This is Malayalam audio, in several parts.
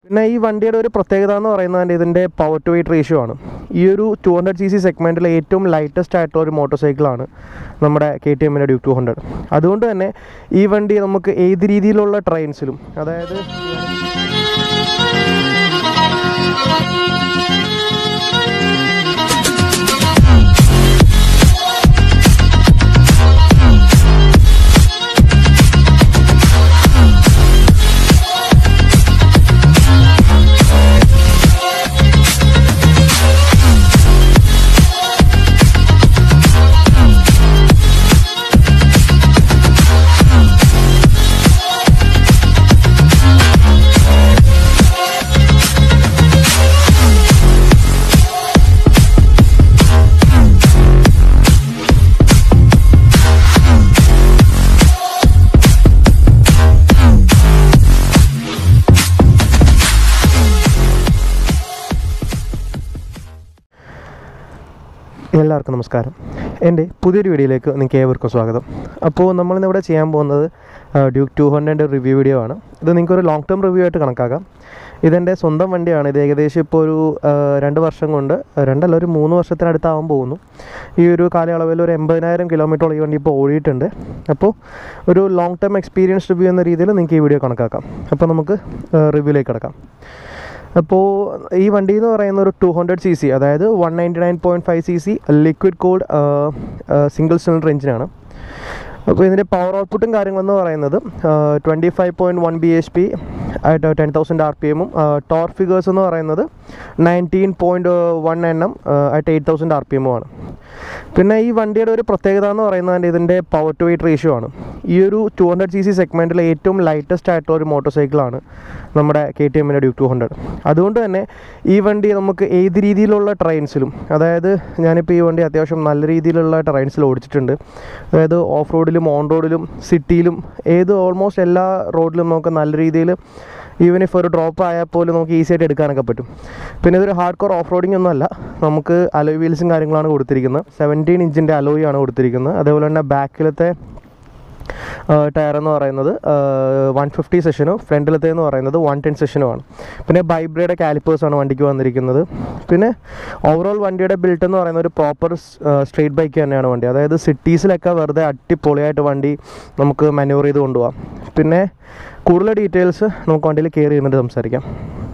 പിന്നെ ഈ വണ്ടിയുടെ ഒരു പ്രത്യേകത എന്ന് പറയുന്നത് ഇതിൻ്റെ പവർ ടു വെയിറ്റ് റേഷ്യോ ആണ് ഈ ഒരു ടു ഹൺഡ്രഡ് സി സി സെഗ്മെൻറ്റിലെ ഏറ്റവും ലൈറ്റസ്റ്റ് ആയിട്ടുള്ള ഒരു മോട്ടോർ സൈക്കിളാണ് നമ്മുടെ കെ ടി എമ്മിൻ്റെ ഡ്യൂക്ക് ടു ഹൺഡ്രഡ് അതുകൊണ്ട് തന്നെ ഈ വണ്ടി നമുക്ക് ഏത് രീതിയിലുള്ള ട്രെയിൻസിലും അതായത് എല്ലാവർക്കും നമസ്കാരം എൻ്റെ പുതിയൊരു വീഡിയോയിലേക്ക് നിങ്ങൾക്ക് ഏവർക്കും സ്വാഗതം അപ്പോൾ നമ്മളിന്നിവിടെ ചെയ്യാൻ പോകുന്നത് Duke two hundred review video ആണ് ഇത് നിങ്ങൾക്കൊരു ലോങ് ടേം റിവ്യൂ ആയിട്ട് കണക്കാക്കാം ഇതെൻ്റെ സ്വന്തം വണ്ടിയാണ് ഇത് ഏകദേശം ഇപ്പോൾ ഒരു ആ, രണ്ട് വർഷം കൊണ്ട് രണ്ടല്ല ഒരു മൂന്ന് വർഷത്തിനടുത്താവാൻ പോകുന്നു ഈ ഒരു കാലയളവിൽ ഒരു എൺപതിനായിരം കിലോമീറ്ററോളം ഈ വണ്ടി ഇപ്പോൾ ഓടിയിട്ടുണ്ട് അപ്പോൾ ഒരു ലോങ് ടേം എക്സ്പീരിയൻസ് റിവ്യൂ എന്ന രീതിയിൽ നിങ്ങൾക്ക് ഈ വീഡിയോ കണക്കാക്കാം അപ്പോൾ നമുക്ക് റിവ്യൂയിലേക്ക് കിടക്കാം അപ്പോൾ ഈ വണ്ടി എന്ന് പറയുന്ന ഒരു ടു ഹൺഡ്രഡ് സി സി അതായത് one ninety nine point five C C liquid cooled single cylinder എഞ്ചിനാണ് അപ്പോൾ ഇതിൻ്റെ പവർ ഔട്ട്പുട്ടും കാര്യങ്ങളെന്ന് പറയുന്നത് twenty five point one B H P ആയിട്ട് ടെൻ തൗസൻഡ് ആർ പി എമ്മും ടോർ ഫിഗേഴ്സ് എന്ന് പറയുന്നത് nineteen point one N M ആയിട്ട് എയ്റ്റ് തൗസൻഡ് ആർ പി എമ്മുമാണ് പിന്നെ ഈ വണ്ടിയുടെ ഒരു പ്രത്യേകത എന്ന് പറയുന്നത് ഇതിൻ്റെ പവർ ടു വെയിറ്റ് റേഷ്യോ ആണ് ഈ ഒരു ടു ഹൺഡ്രഡ് സി സി സെഗ്മെൻറ്റിലെ ഏറ്റവും ലൈറ്റസ്റ്റ് ആയിട്ടുള്ള ഒരു മോട്ടോർ സൈക്കിളാണ് നമ്മുടെ കെ ടി എമ്മിൻ്റെ ഡ്യൂക്ക് ടു ഹൺഡ്രഡ് അതുകൊണ്ട് തന്നെ ഈ വണ്ടി നമുക്ക് ഏത് രീതിയിലുള്ള ട്രെയിൻസിലും അതായത് ഞാനിപ്പോൾ ഈ വണ്ടി അത്യാവശ്യം നല്ല രീതിയിലുള്ള ട്രെയിൻസിൽ ഓടിച്ചിട്ടുണ്ട് അതായത് ഓഫ് റോഡിലും ഓൺ റോഡിലും സിറ്റിയിലും ഏത് ഓൾമോസ്റ്റ് എല്ലാ റോഡിലും നമുക്ക് നല്ല രീതിയിൽ ഈവൻ ഇഫ് ഒരു ഡ്രോപ്പ് ആയാൽ പോലും നമുക്ക് ഈസി ആയിട്ട് എടുക്കാനൊക്കെ പറ്റും പിന്നെ ഇതൊരു ഹാർഡ് കോർ ഓഫ് റോഡിംഗ് ഒന്നുമല്ല നമുക്ക് അലോയ് വീൽസും കാര്യങ്ങളാണ് കൊടുത്തിരിക്കുന്നത് സെവൻറ്റീൻ ഇഞ്ചിൻ്റെ അലോയ് ആണ് കൊടുത്തിരിക്കുന്നത് അതേപോലെ തന്നെ ബാക്കിലത്തെ ടയർ എന്ന് പറയുന്നത് വൺ ഫിഫ്റ്റി സെഷനും ഫ്രണ്ടിലത്തെ എന്ന് പറയുന്നത് വൺ ടെൻ സെഷനുമാണ് പിന്നെ ബൈബ്രയുടെ കാലിപ്പേഴ്സാണ് വണ്ടിക്ക് വന്നിരിക്കുന്നത് പിന്നെ ഓവറോൾ വണ്ടിയുടെ ബിൽറ്റ് എന്ന് പറയുന്ന ഒരു പ്രോപ്പർ സ്ട്രീറ്റ് ബൈക്ക് തന്നെയാണ് വണ്ടി അതായത് സിറ്റീസിലൊക്കെ വെറുതെ അടിപൊളിയായിട്ട് വണ്ടി നമുക്ക് മാനുവർ ചെയ്ത് കൊണ്ടുപോകാം പിന്നെ കൂടുതൽ ഡീറ്റെയിൽസ് നമുക്ക് വണ്ടിയിൽ കയറി ചെയ്യുന്നുണ്ട് സംസാരിക്കാം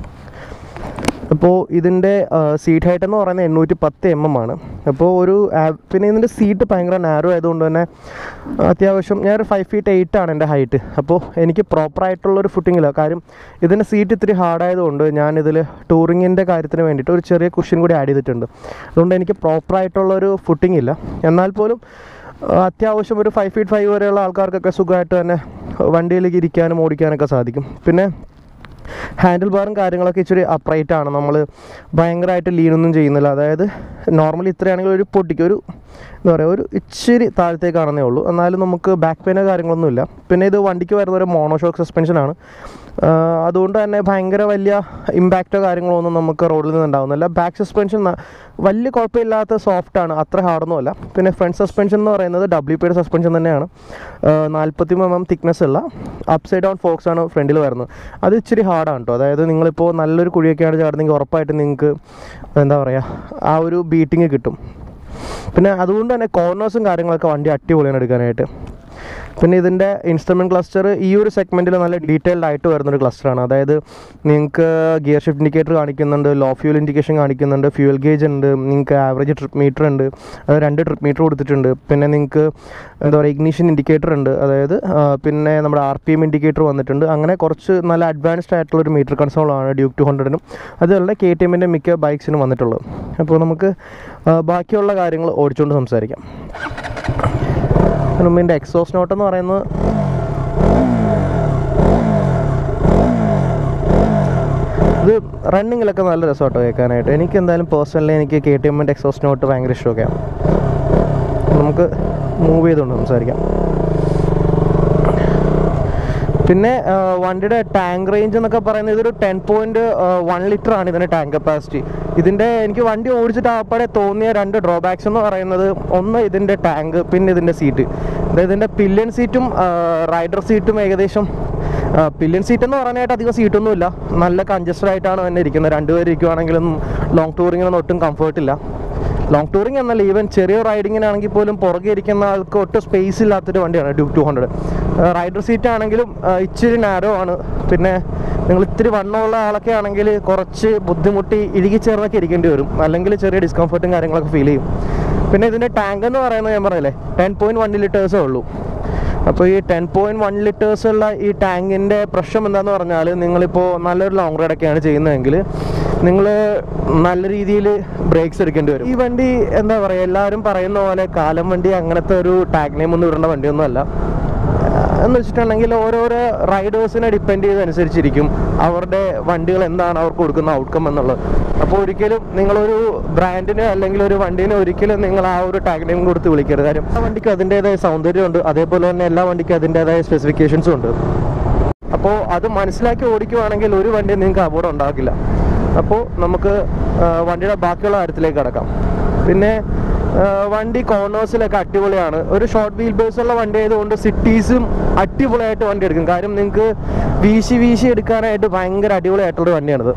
അപ്പോൾ ഇതിൻ്റെ സീറ്റ് ഹൈറ്റ് എന്ന് പറയുന്നത് എണ്ണൂറ്റി പത്ത് എം എം ആണ് അപ്പോൾ ഒരു ആ- പിന്നെ ഇതിൻ്റെ സീറ്റ് ഭയങ്കര നാരോ ആയതുകൊണ്ട് തന്നെ അത്യാവശ്യം ഞാനൊരു ഫൈവ് ഫീറ്റ് എയ്റ്റ് ആണ് എൻ്റെ ഹൈറ്റ് അപ്പോൾ എനിക്ക് പ്രോപ്പറായിട്ടുള്ള ഒരു ഫുട്ടിങ്ങില്ല കാര്യം ഇതിൻ്റെ സീറ്റ് ഇത്തിരി ഹാർഡായതുകൊണ്ട് ഞാനിതിൽ ടൂറിങ്ങിൻ്റെ കാര്യത്തിന് വേണ്ടിയിട്ട് ഒരു ചെറിയ കുഷൻ കൂടി ആഡ് ചെയ്തിട്ടുണ്ട് അതുകൊണ്ട് എനിക്ക് പ്രോപ്പറായിട്ടുള്ളൊരു ഫുട്ടിംഗ് ഇല്ല എന്നാൽ പോലും ആ, അത്യാവശ്യം ഒരു ഫൈവ് ഫീറ്റ് ഫൈവ് വരെയുള്ള ആൾക്കാർക്കൊക്കെ സുഖമായിട്ട് തന്നെ വണ്ടിയിലേക്ക് ഇരിക്കാനും ഓടിക്കാനൊക്കെ സാധിക്കും പിന്നെ ഹാൻഡിൽ ബാറും കാര്യങ്ങളൊക്കെ ഇച്ചിരി അപ്രൈറ്റ് ആണ് നമ്മൾ ഭയങ്കരമായിട്ട് ലീനൊന്നും ചെയ്യുന്നില്ല അതായത് നോർമലി ഇത്രയാണെങ്കിൽ ഒരു പൊട്ടിക്ക് ഒരു എന്താ പറയുക ഒരു ഇച്ചിരി താഴത്തേക്കാണെന്നേ ഉള്ളൂ എന്നാലും നമുക്ക് ബാക്ക് പെയിനോ കാര്യങ്ങളൊന്നുമില്ല പിന്നെ ഇത് വണ്ടിക്ക് വരുന്ന ഒരു മോണോഷോക്ക് സസ്പെൻഷനാണ് അതുകൊണ്ട് തന്നെ ഭയങ്കര വലിയ ഇമ്പാക്റ്റോ കാര്യങ്ങളോ ഒന്നും നമുക്ക് റോഡിൽ നിന്ന് ഉണ്ടാകുന്നില്ല ബാക്ക് സസ്പെൻഷൻ വലിയ കുഴപ്പമില്ലാത്ത സോഫ്റ്റാണ് അത്ര ഹാർഡൊന്നുമല്ല പിന്നെ ഫ്രണ്ട് സസ്പെൻഷൻ എന്ന് പറയുന്നത് ഡബ്ല്യു പിയുടെ സസ്പെൻഷൻ തന്നെയാണ് നാൽപ്പത്തി എം എം തിക്നെസ് ഉള്ള അപ്സൈഡ് ഡൗൺ ഫോക്സ് ആണ് ഫ്രണ്ടിൽ വരുന്നത് അത് ഇച്ചിരി ഹാർഡാണ് കേട്ടോ അതായത് നിങ്ങളിപ്പോൾ നല്ലൊരു കുഴിയൊക്കെയാണ് ചാടുന്നെങ്കിൽ ഉറപ്പായിട്ട് നിങ്ങൾക്ക് എന്താ പറയുക ആ ഒരു ബീറ്റിംഗ് കിട്ടും പിന്നെ അതുകൊണ്ട് തന്നെ കോർണേഴ്സും കാര്യങ്ങളൊക്കെ വണ്ടി അടിപൊളിയാണ് എടുക്കാനായിട്ട് പിന്നെ ഇതിൻ്റെ ഇൻസ്ട്രുമെൻറ്റ് ക്ലസ്റ്റർ ഈ ഒരു സെഗ്മെൻറ്റിൽ നല്ല ഡീറ്റെയിൽഡ് ആയിട്ട് വരുന്നൊരു ക്ലസ്റ്ററാണ് അതായത് നിങ്ങൾക്ക് ഗിയർ ഷിഫ്റ്റ് ഇൻഡിക്കേറ്റർ കാണിക്കുന്നുണ്ട് ലോ ഫ്യൂൽ ഇൻഡിക്കേഷൻ കാണിക്കുന്നുണ്ട് ഫ്യൂൽ ഗേജ് ഉണ്ട് നിങ്ങൾക്ക് ആവറേജ് ട്രിപ്പ് മീറ്റർ ഉണ്ട് അത് രണ്ട് ട്രിപ്പ് മീറ്റർ കൊടുത്തിട്ടുണ്ട് പിന്നെ നിങ്ങൾക്ക് എന്താ പറയുക ഇഗ്നീഷൻ ഇൻഡിക്കേറ്റർ ഉണ്ട് അതായത് ആ, പിന്നെ നമ്മുടെ ആർ പി എം ഇൻഡിക്കേറ്റർ വന്നിട്ടുണ്ട് അങ്ങനെ കുറച്ച് നല്ല അഡ്വാൻസ്ഡ് ആയിട്ടുള്ള ഒരു മീറ്റർ കൺസോളാണ് ഡ്യൂക്ക് ടു ഹൺഡ്രഡിനും അതുപോലെ കെ ടി എമ്മിൻ്റെ മിക്ക ബൈക്സിനും വന്നിട്ടുള്ളത് അപ്പോൾ നമുക്ക് ആ, ബാക്കിയുള്ള കാര്യങ്ങൾ ഓടിച്ചുകൊണ്ട് സംസാരിക്കാം അതിന് മുമ്പ് ഇതിൻ്റെ എക്സോസ് നോട്ട് എന്ന് പറയുന്നത് ഇത് റണ്ണിങ്ങിലൊക്കെ നല്ല രസമാട്ടോ കേൾക്കാനായിട്ട് എനിക്ക് എന്തായാലും പേഴ്സണലി എനിക്ക് കെ ടി എമ്മിൻ്റെ എക്സോസ് നോട്ട് ഭയങ്കര ഇഷ്ടമൊക്കെയാണ് നമുക്ക് മൂവ് ചെയ്തുകൊണ്ട് സംസാരിക്കാം പിന്നെ ആ, വണ്ടിയുടെ ടാങ്ക് റേഞ്ച് എന്നൊക്കെ പറയുന്നത് ഇതൊരു ടെൻ പോയിന്റ് വൺ ലിറ്റർ ആണ് ഇതിൻ്റെ ടാങ്ക് കപ്പാസിറ്റി ഇതിൻ്റെ എനിക്ക് വണ്ടി ഓടിച്ചിട്ട് ആപ്പാടെ തോന്നിയ രണ്ട് ഡ്രോബാക്സ് എന്ന് പറയുന്നത് ഒന്ന് ഇതിൻ്റെ ടാങ്ക് പിന്നെ ഇതിൻ്റെ സീറ്റ് അതായത് ഇതിൻ്റെ പില്യൺ സീറ്റും റൈഡർ സീറ്റും ഏകദേശം പില്യൻ സീറ്റ് എന്ന് പറയാനായിട്ട് അധികം സീറ്റൊന്നുമില്ല നല്ല കൺജസ്റ്റഡ് ആയിട്ടാണ് തന്നെ ഇരിക്കുന്നത് രണ്ടുപേർ ഇരിക്കുവാണെങ്കിലും ലോങ് ടൂറിങ്ങിനൊന്നും ഒട്ടും കംഫർട്ടില്ല ലോങ് ടൂറിംഗ് എന്നല്ല ഈവൻ ചെറിയ റൈഡിങ്ങിനാണെങ്കിൽ പോലും പുറകെ ഇരിക്കുന്ന ആൾക്ക് ഒട്ടും സ്പേസ് ഇല്ലാത്തൊരു വണ്ടിയാണ് Duke two hundred rider seat ആണെങ്കിലും ആ, ഇച്ചിരി നാരോ ആണ് പിന്നെ നിങ്ങൾ ഇത്തിരി വണ്ണമുള്ള ആളൊക്കെ ആണെങ്കിൽ കുറച്ച് ബുദ്ധിമുട്ടി ഇഴുകിച്ചേർന്നൊക്കെ ഇരിക്കേണ്ടി വരും അല്ലെങ്കിൽ ചെറിയ ഡിസ്കംഫർട്ടും കാര്യങ്ങളൊക്കെ ഫീൽ ചെയ്യും പിന്നെ ഇതിൻ്റെ ടാങ്ക് എന്ന് പറയുന്നത് ഞാൻ പറഞ്ഞില്ലേ ടെൻ പോയിൻറ്റ് വൺ ലിറ്റേഴ്സേ ഉള്ളൂ അപ്പോൾ ഈ ടെൻ പോയിൻറ്റ് വൺ ലിറ്റേഴ്സ് ഉള്ള ഈ ടാങ്കിൻ്റെ പ്രശ്നം എന്താണെന്ന് പറഞ്ഞാൽ നിങ്ങളിപ്പോൾ നല്ലൊരു ലോങ് റൈഡൊക്കെയാണ് ചെയ്യുന്നതെങ്കിൽ നിങ്ങൾ നല്ല രീതിയിൽ ബ്രേക്സ് എടുക്കേണ്ടി വരും ഈ വണ്ടി എന്താ പറയുക എല്ലാവരും പറയുന്ന പോലെ കാലം വണ്ടി അങ്ങനത്തെ ഒരു ടാഗ് നെയിം ഒന്നും ഇടേണ്ട വണ്ടിയൊന്നും അല്ല എന്ന് വെച്ചിട്ടുണ്ടെങ്കിൽ ഓരോരോ റൈഡേഴ്സിനെ ഡിപ്പെൻഡ് ചെയ്തനുസരിച്ചിരിക്കും അവരുടെ വണ്ടികൾ എന്താണ് അവർക്ക് കൊടുക്കുന്ന ഔട്ട്കം എന്നുള്ളത് അപ്പോൾ ഒരിക്കലും നിങ്ങളൊരു ബ്രാൻഡിന് അല്ലെങ്കിൽ ഒരു വണ്ടീനെ ഒരിക്കലും നിങ്ങൾ ആ ഒരു ടാഗ് നെയിം കൊടുത്ത് വിളിക്കരുത് കാര്യം എല്ലാ വണ്ടിക്കും അതിൻ്റെതായ സൗന്ദര്യമുണ്ട് അതേപോലെ തന്നെ എല്ലാ വണ്ടിക്കും അതിൻ്റെതായ സ്പെസിഫിക്കേഷൻസും ഉണ്ട് അപ്പോൾ അത് മനസ്സിലാക്കി ഓടിക്കുവാണെങ്കിൽ ഒരു വണ്ടി നിങ്ങൾക്ക് അപകടം ഉണ്ടാക്കില്ല അപ്പോൾ നമുക്ക് ആ, വണ്ടിയുടെ ബാക്കിയുള്ള കാര്യത്തിലേക്ക് കടക്കാം പിന്നെ ആ, വണ്ടി കോർണേഴ്സിലൊക്കെ അടിപൊളിയാണ് ഒരു ഷോർട്ട് വീൽ ബേസ് ഉള്ള വണ്ടി ആയതുകൊണ്ട് സിറ്റീസും അടിപൊളിയായിട്ട് വണ്ടി എടുക്കും കാര്യം നിങ്ങൾക്ക് വീശി വീശി എടുക്കാനായിട്ട് ഭയങ്കര അടിപൊളിയായിട്ടുള്ള വണ്ടിയാണിത്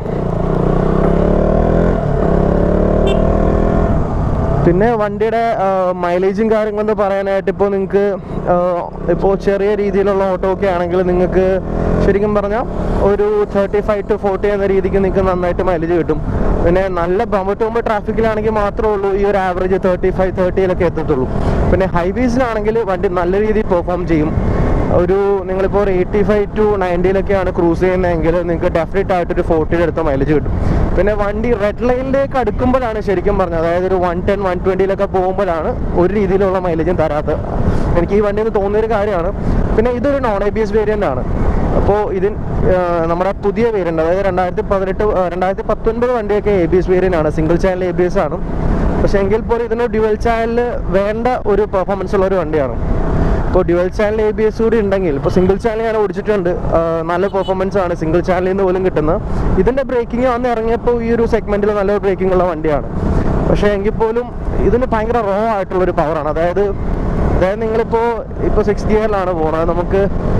പിന്നെ വണ്ടിയുടെ മൈലേജും കാര്യങ്ങളെന്ന് പറയാനായിട്ട് ഇപ്പോൾ നിങ്ങൾക്ക് ഇപ്പോൾ ചെറിയ രീതിയിലുള്ള ഓട്ടോ ഒക്കെ ആണെങ്കിൽ നിങ്ങൾക്ക് ശരിക്കും പറഞ്ഞാൽ ഒരു തേർട്ടി ഫൈവ് ടു ഫോർട്ടി എന്ന രീതിക്ക് നിങ്ങൾക്ക് നന്നായിട്ട് മൈലേജ് കിട്ടും പിന്നെ നല്ല ബമ്പട്ടുമ്പ് ട്രാഫിക്കിലാണെങ്കിൽ മാത്രമേ ഉള്ളൂ ഈ ഒരു ആവറേജ് തേർട്ടി ഫൈവ് തേർട്ടിയിലൊക്കെ എത്തത്തുള്ളൂ പിന്നെ ഹൈവേസിലാണെങ്കിൽ വണ്ടി നല്ല രീതിയിൽ പെർഫോം ചെയ്യും ഒരു നിങ്ങളിപ്പോൾ ഒരു എയ്റ്റി ഫൈവ് ടു നയൻറ്റിയിലൊക്കെയാണ് ക്രൂസ് ചെയ്യുന്നതെങ്കിൽ നിങ്ങൾക്ക് ഡെഫിനറ്റ് ആയിട്ട് ഒരു ഫോർട്ടിയുടെ അടുത്ത മൈലേജ് കിട്ടും പിന്നെ വണ്ടി റെഡ് ലൈനിലേക്ക് അടുക്കുമ്പോഴാണ് ശരിക്കും പറഞ്ഞത് അതായത് ഒരു വൺ ടെൻ വൺ ട്വൻറ്റിയിലൊക്കെ പോകുമ്പോഴാണ് ഒരു രീതിയിലുള്ള മൈലേജും തരാത്തത് എനിക്ക് ഈ വണ്ടി എന്ന് തോന്നിയൊരു കാര്യമാണ് പിന്നെ ഇതൊരു non I B S variant ആണ് അപ്പോൾ ഇതിൻ ആ, നമ്മുടെ പുതിയ വേരിയൻ്റ് അതായത് രണ്ടായിരത്തി പതിനെട്ട് രണ്ടായിരത്തി പത്തൊൻപത് വണ്ടിയൊക്കെ എ ബി എസ് വേരിയൻ്റ് ആണ് single channel A B S ആണ് പക്ഷേ എങ്കിൽ പോലും ഇതിന് ഡ്യുവൽ ചാനലിൽ വേണ്ട ഒരു പെർഫോമൻസ് ഉള്ള ഒരു വണ്ടിയാണ് ഇപ്പോൾ dual channel A B S കൂടി ഉണ്ടെങ്കിൽ ഇപ്പോൾ സിംഗിൾ ചാനൽ ഞാൻ ഓടിച്ചിട്ടുണ്ട് ആ, നല്ല പെർഫോമൻസ് ആണ് സിംഗിൾ ചാനലിൽ നിന്ന് പോലും കിട്ടുന്നത് ഇതിൻ്റെ ബ്രേക്കിംഗ് വന്ന് ഇറങ്ങിയപ്പോൾ ഈ ഒരു സെഗ്മെൻറ്റിൽ നല്ലൊരു ബ്രേക്കിംഗ് ഉള്ള വണ്ടിയാണ് പക്ഷേ എങ്കിൽ പോലും ഇതിന് ഭയങ്കര റോ ആയിട്ടുള്ളൊരു പവറാണ് അതായത് അതായത് നിങ്ങളിപ്പോൾ ഇപ്പോൾ സിക്സ് ഗിയറിലാണ് പോകുന്നത് നമുക്ക്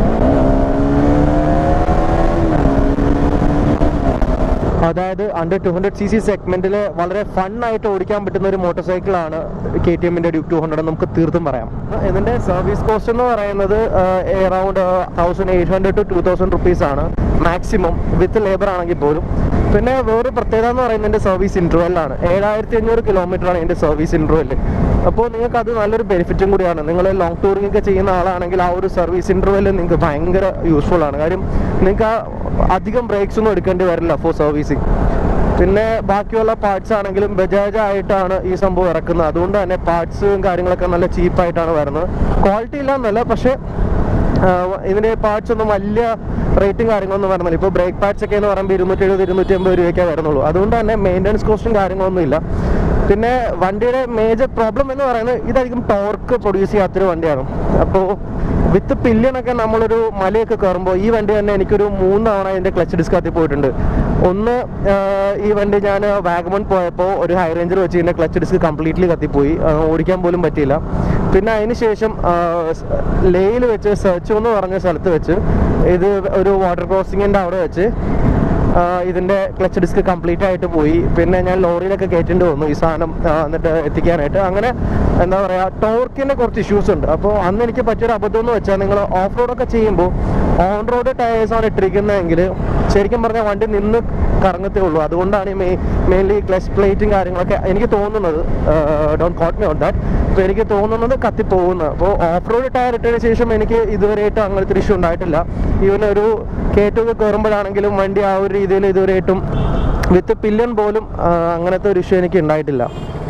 അതായത് under two hundred C C സെഗ്മെന്റിൽ വളരെ ഫൺ ആയിട്ട് ഓടിക്കാൻ പറ്റുന്ന ഒരു മോട്ടോർ സൈക്കിളാണ് കെ ടി എമ്മിന്റെ ഡ്യൂക്ക് ടു ഹൺഡ്രഡ് നമുക്ക് തീർത്തും പറയാം ഇതിന്റെ സർവീസ് കോസ്റ്റ് എന്ന് പറയുന്നത് around thousand eight hundred to two thousand rupees ആണ് മാക്സിമം വിത്ത് ലേബർ ആണെങ്കിൽ പോലും പിന്നെ വേറൊരു പ്രത്യേകത എന്ന് പറയുന്നത് ഇതിന്റെ സർവീസ് ഇന്റർവെല്ലാണ് ഏഴായിരത്തി അഞ്ഞൂറ് കിലോമീറ്റർ ആണ് ഇതിന്റെ സർവീസ് ഇന്റർവെല് അപ്പോൾ നിങ്ങൾക്ക് അത് നല്ലൊരു ബെനിഫിറ്റും കൂടിയാണ് നിങ്ങൾ ലോങ് ടൂറിംഗ് ഒക്കെ ചെയ്യുന്ന ആളാണെങ്കിൽ ആ ഒരു സർവീസ് ഇന്റർവെല് നിങ്ങൾക്ക് ഭയങ്കര യൂസ്ഫുൾ ആണ് കാര്യം നിങ്ങൾക്ക് ആ അധികം ബ്രേക്സ് ഒന്നും എടുക്കേണ്ടി വരില്ല ഫോർ സർവീസിങ് പിന്നെ ബാക്കിയുള്ള പാർട്സ് ആണെങ്കിലും ബജാജ് ആയിട്ടാണ് ഈ സംഭവം ഇറക്കുന്നത് അതുകൊണ്ട് തന്നെ പാർട്സും കാര്യങ്ങളൊക്കെ നല്ല ചീപ്പായിട്ടാണ് വരുന്നത് ക്വാളിറ്റി ഇല്ല എന്നല്ല പക്ഷേ ആഹ് ഇതിന്റെ പാർട്സ് ഒന്നും വലിയ റേറ്റും കാര്യങ്ങളൊന്നും വരുന്നില്ല ഇപ്പോൾ ബ്രേക്ക് പാർട്സ് ഒക്കെ എന്ന് പറയുമ്പോൾ ഇരുന്നൂറ്റി എഴുപത് ഇരുന്നൂറ്റി അമ്പത് രൂപയ്ക്കേ വരുന്നുള്ളൂ അതുകൊണ്ട് തന്നെ മെയിൻ്റനൻസ് കോസ്റ്റും കാര്യങ്ങളൊന്നും ഇല്ല പിന്നെ വണ്ടിയുടെ മേജർ പ്രോബ്ലം എന്ന് പറയുന്നത് ഇതധികം ടോർക്ക് പ്രൊഡ്യൂസ് ചെയ്യാത്തൊരു വണ്ടിയാണ് അപ്പോൾ വിത്ത് പില്ലിയനൊക്കെ നമ്മളൊരു മലയൊക്കെ കയറുമ്പോൾ ഈ വണ്ടി തന്നെ എനിക്കൊരു മൂന്ന് തവണ ഇതിൻ്റെ ക്ലച്ച് ഡിസ്ക് കത്തി പോയിട്ടുണ്ട് ഒന്ന് ആഹ് ഈ വണ്ടി ഞാൻ വാഗമൺ പോയപ്പോൾ ഒരു ഹൈ റേഞ്ചർ വെച്ച് ഇതിൻ്റെ ക്ലച്ച് ഡിസ്ക് കംപ്ലീറ്റ്ലി കത്തിപ്പോയി ആഹ് ഓടിക്കാൻ പോലും പറ്റിയില്ല പിന്നെ അതിന് ശേഷം ലേയിൽ വെച്ച് സെർച്ച് എന്ന് പറഞ്ഞ സ്ഥലത്ത് വെച്ച് ഇത് ഒരു വാട്ടർ ക്രോസിങ്ങിൻ്റെ അവിടെ വെച്ച് ആ, ഇതിന്റെ ക്ലച്ച് ഡിസ്ക് കംപ്ലീറ്റ് ആയിട്ട് പോയി പിന്നെ ഞാൻ ലോറിയിലൊക്കെ കയറ്റേണ്ടി വന്നു ഈ സാധനം ആ, എന്നിട്ട് എത്തിക്കാനായിട്ട് അങ്ങനെ എന്താ പറയാ ടോർക്കിന്റെ കുറച്ച് ഇഷ്യൂസ് ഉണ്ട് അപ്പോൾ അന്ന് എനിക്ക് പറ്റിയൊരു അബദ്ധം എന്ന് വെച്ചാൽ നിങ്ങൾ ഓഫ് റോഡൊക്കെ ചെയ്യുമ്പോൾ ഓൺ റോഡ് ടയേഴ്സ് ആണ് ഇട്ടിരിക്കുന്നതെങ്കിൽ ശരിക്കും പറഞ്ഞാൽ വണ്ടി നിന്ന് കറങ്ങത്തേ ഉള്ളൂ അതുകൊണ്ടാണ് ഈ മെയിൻലി ക്ലച്ച് പ്ലേറ്റും കാര്യങ്ങളൊക്കെ എനിക്ക് തോന്നുന്നത് don't quote me on that അപ്പോൾ എനിക്ക് തോന്നുന്നത് കത്തിപ്പോകുന്നത് അപ്പോൾ ഓഫ് റോഡ് ടയർ ഇട്ടതിന് ശേഷം എനിക്ക് ഇതുവരെയായിട്ടും അങ്ങനത്തെ ഒരു ഇഷ്യൂ ഉണ്ടായിട്ടില്ല ഈവൻ ഒരു കയറ്റമൊക്കെ കയറുമ്പോഴാണെങ്കിലും വണ്ടി ആ ഒരു രീതിയിൽ ഇതുവരെയായിട്ടും വിത്ത് പില്ലൻ പോലും ആ, അങ്ങനത്തെ ഒരു ഇഷ്യൂ എനിക്ക് ഉണ്ടായിട്ടില്ല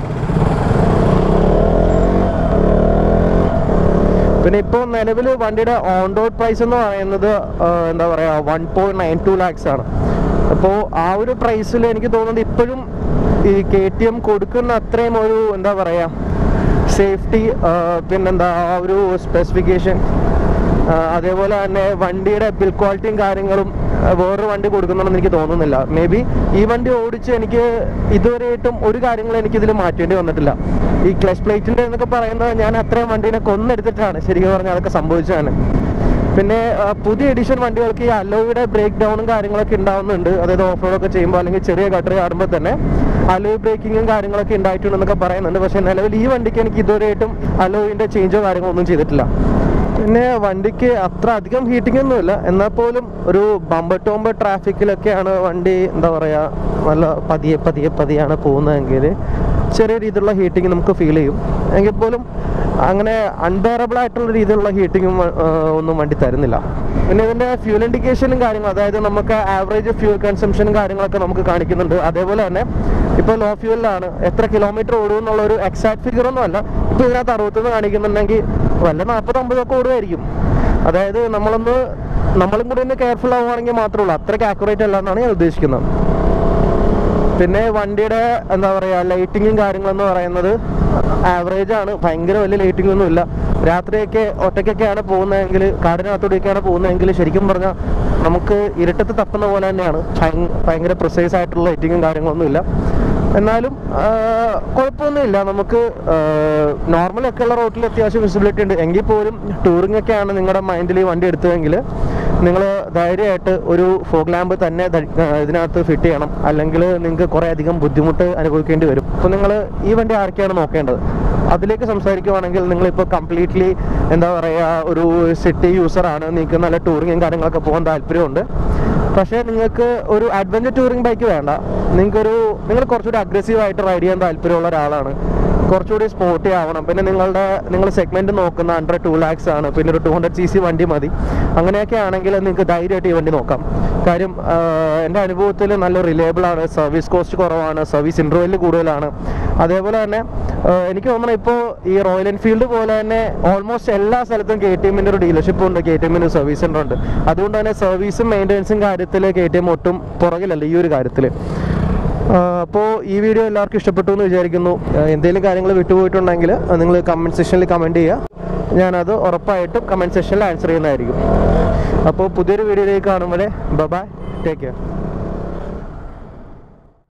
പിന്നെ ഇപ്പോൾ നിലവിൽ വണ്ടിയുടെ ഓൺ റോഡ് പ്രൈസ് എന്ന് പറയുന്നത് ആ, എന്താ പറയുക one point nine two lakhs ആണ് അപ്പോൾ ആ ഒരു പ്രൈസിൽ എനിക്ക് തോന്നുന്നത് ഇപ്പോഴും ഈ കെ ടി എം കൊടുക്കുന്ന അത്രയും ഒരു എന്താ പറയുക സേഫ്റ്റി പിന്നെന്താ ആ ഒരു സ്പെസിഫിക്കേഷൻ അതേപോലെ തന്നെ വണ്ടിയുടെ ബിൽ ക്വാളിറ്റിയും കാര്യങ്ങളും ആ, വേറൊരു വണ്ടി കൊടുക്കുന്നുണ്ടെന്ന് എനിക്ക് തോന്നുന്നില്ല മേ ബി ഈ വണ്ടി ഓടിച്ച് എനിക്ക് ഇതുവരെയായിട്ടും ഒരു കാര്യങ്ങളും എനിക്ക് ഇതിൽ മാറ്റേണ്ടി വന്നിട്ടില്ല ഈ ക്ലച്ച് പ്ലേറ്റിന്റെ എന്നൊക്കെ പറയുന്നത് ഞാൻ അത്രയും വണ്ടീനെ കൊന്നെടുത്തിട്ടാണ് ശരിക്കും പറഞ്ഞാൽ അതൊക്കെ സംഭവിച്ചതാണ് പിന്നെ ആ, പുതിയ എഡിഷൻ വണ്ടികൾക്ക് ഈ അലോയുടെ ബ്രേക്ക് ഡൗണും കാര്യങ്ങളൊക്കെ ഉണ്ടാവുന്നുണ്ട് അതായത് ഓഫ് റോഡൊക്കെ ചെയ്യുമ്പോൾ അല്ലെങ്കിൽ ചെറിയ ഗട്ടർ ആടുമ്പോൾ തന്നെ അലോയ് ബ്രേക്കിങ്ങും കാര്യങ്ങളൊക്കെ ഉണ്ടായിട്ടുണ്ടെന്നൊക്കെ പറയുന്നുണ്ട് പക്ഷേ നിലവിൽ ഈ വണ്ടിക്ക് എനിക്ക് ഇതുവരെയായിട്ടും അലോയിൻ്റെ ചേഞ്ചോ കാര്യങ്ങളോ ഒന്നും ചെയ്തിട്ടില്ല പിന്നെ വണ്ടിക്ക് അത്ര അധികം ഹീറ്റിംഗ് ഒന്നുമില്ല എന്നാൽ പോലും ഒരു ബമ്പർ ടോമ്പർ ട്രാഫിക്കിലൊക്കെയാണ് വണ്ടി എന്താ പറയുക നല്ല പതിയെ പതിയെ പതിയാണ് പോകുന്നതെങ്കിൽ ചെറിയ രീതിയിലുള്ള ഹീറ്റിംഗ് നമുക്ക് ഫീൽ ചെയ്യും എങ്കിൽ പോലും അങ്ങനെ അൺബെയറബിൾ ആയിട്ടുള്ള രീതിയിലുള്ള ഹീറ്റിങ്ങും ഒന്നും വണ്ടി തരുന്നില്ല പിന്നെ ഇതിൻ്റെ ഫ്യൂൽ ഇൻഡിക്കേഷനും കാര്യങ്ങളും അതായത് നമുക്ക് ആവറേജ് ഫ്യൂൽ കൺസംഷനും കാര്യങ്ങളൊക്കെ നമുക്ക് കാണിക്കുന്നുണ്ട് അതേപോലെ തന്നെ ഇപ്പോൾ ലോ ഫ്യൂലിലാണ് എത്ര കിലോമീറ്റർ ഓടും എന്നുള്ള ഒരു എക്സാക്ട് ഫിഗർ ഒന്നും അല്ല ഇപ്പോൾ ഇതിനകത്ത് അറുപത്തൊന്ന് കാണിക്കുന്നുണ്ടെങ്കിൽ വല്ല നാൽപ്പത് അമ്പതൊക്കെ ഓടുമായിരിക്കും അതായത് നമ്മളൊന്ന് നമ്മളും കൂടി ഒന്ന് കെയർഫുൾ ആവുകയാണെങ്കിൽ മാത്രമേ ഉള്ളൂ അത്രയ്ക്ക് ആക്യുറേറ്റ് അല്ല എന്നാണ് ഞാൻ ഉദ്ദേശിക്കുന്നത് പിന്നെ വണ്ടിയുടെ എന്താ പറയുക ലൈറ്റിങ്ങും കാര്യങ്ങളെന്ന് പറയുന്നത് ആവറേജ് ആണ് ഭയങ്കര വലിയ ലൈറ്റിംഗ് ഒന്നും ഇല്ല രാത്രിയൊക്കെ ഒറ്റയ്ക്കൊക്കെയാണ് പോകുന്നതെങ്കിൽ കാടിനകത്തൂടെയൊക്കെയാണ് പോകുന്നതെങ്കിൽ ശരിക്കും പറഞ്ഞാൽ നമുക്ക് ഇരുട്ടത്ത് തപ്പുന്ന പോലെ തന്നെയാണ് ഭയങ്ക- ഭയങ്കര പ്രിസൈസ് ആയിട്ടുള്ള ലൈറ്റിങ്ങും കാര്യങ്ങളൊന്നും ഇല്ല എന്നാലും ആ, കുഴപ്പമൊന്നുമില്ല നമുക്ക് നോർമൽ ഒക്കെ ഉള്ള റോട്ടിൽ അത്യാവശ്യം വിസിബിലിറ്റി ഉണ്ട് എങ്കിൽ പോലും ടൂറിംഗ് ഒക്കെയാണ് നിങ്ങളുടെ മൈൻഡിൽ ഈ വണ്ടി എടുത്തതെങ്കിൽ നിങ്ങൾ ധൈര്യമായിട്ട് ഒരു ഫോഗ് ലാമ്പ് തന്നെ ധ- ആ, ഇതിനകത്ത് ഫിറ്റ് ചെയ്യണം അല്ലെങ്കിൽ നിങ്ങൾക്ക് കുറേ അധികം ബുദ്ധിമുട്ട് അനുഭവിക്കേണ്ടി വരും അപ്പോൾ നിങ്ങൾ ഈ വണ്ടി ആർക്കാണ് നോക്കേണ്ടത് അതിലേക്ക് സംസാരിക്കുവാണെങ്കിൽ നിങ്ങളിപ്പോൾ കംപ്ലീറ്റ്ലി എന്താ പറയുക ഒരു സിറ്റി യൂസറാണ് നിങ്ങൾക്ക് നല്ല ടൂറിങ്ങും കാര്യങ്ങളൊക്കെ പോകാൻ താല്പര്യമുണ്ട് പക്ഷേ നിങ്ങൾക്ക് ഒരു അഡ്വഞ്ചർ ടൂറിംഗ് ബൈക്ക് വേണ്ട നിങ്ങൾക്കൊരു നിങ്ങൾ കുറച്ചുകൂടി അഗ്രസീവ് ആയിട്ട് റൈഡ് ചെയ്യാൻ താല്പര്യമുള്ള ഒരാളാണ് കുറച്ചുകൂടി സ്പോർട്ടി ആവണം പിന്നെ നിങ്ങളുടെ നിങ്ങൾ സെഗ്മെന്റ് നോക്കുന്ന അണ്ടർ ടു ലാക്സ് ആണ് പിന്നെ ഒരു ടു ഹൺഡ്രഡ് സി സി വണ്ടി മതി അങ്ങനെയൊക്കെ ആണെങ്കിൽ നിങ്ങൾക്ക് ധൈര്യമായിട്ട് ഈ വണ്ടി നോക്കാം കാര്യം ആഹ്, എൻ്റെ അനുഭവത്തിൽ നല്ല റിലയബിൾ ആണ് സർവീസ് കോസ്റ്റ് കുറവാണ് സർവീസ് ഇൻ്റർവെല് കൂടുതലാണ് അതേപോലെ തന്നെ ആഹ്, എനിക്ക് തോന്നുന്നു ഇപ്പോൾ ഈ റോയൽ എൻഫീൽഡ് പോലെ തന്നെ ഓൾമോസ്റ്റ് എല്ലാ സ്ഥലത്തും കെ ടി എമ്മിൻ്റെ ഒരു ഡീലർഷിപ്പ് ഉണ്ട് കെ ടി എമ്മിന് സർവീസ് സെൻ്റർ ഉണ്ട് അതുകൊണ്ട് തന്നെ സർവീസും മെയിൻ്റെനൻസും കാര്യത്തിൽ കെ ടി എം ഒട്ടും പുറകിലല്ല ഈ ഒരു കാര്യത്തിൽ അപ്പോൾ ഈ വീഡിയോ എല്ലാവർക്കും ഇഷ്ടപ്പെട്ടു എന്ന് വിചാരിക്കുന്നു ആഹ് എന്തെങ്കിലും കാര്യങ്ങൾ വിട്ടുപോയിട്ടുണ്ടെങ്കിൽ നിങ്ങൾ കമൻറ്റ് സെക്ഷനിൽ കമൻറ്റ് ചെയ്യുക ഞാനത് ഉറപ്പായിട്ടും കമൻറ്റ് സെക്ഷനിൽ ആൻസർ ചെയ്യുന്നതായിരിക്കും അപ്പോൾ പുതിയൊരു വീഡിയോയിലേക്ക് കാണുമ്പോൾ ബൈ ടേക്ക് കെയർ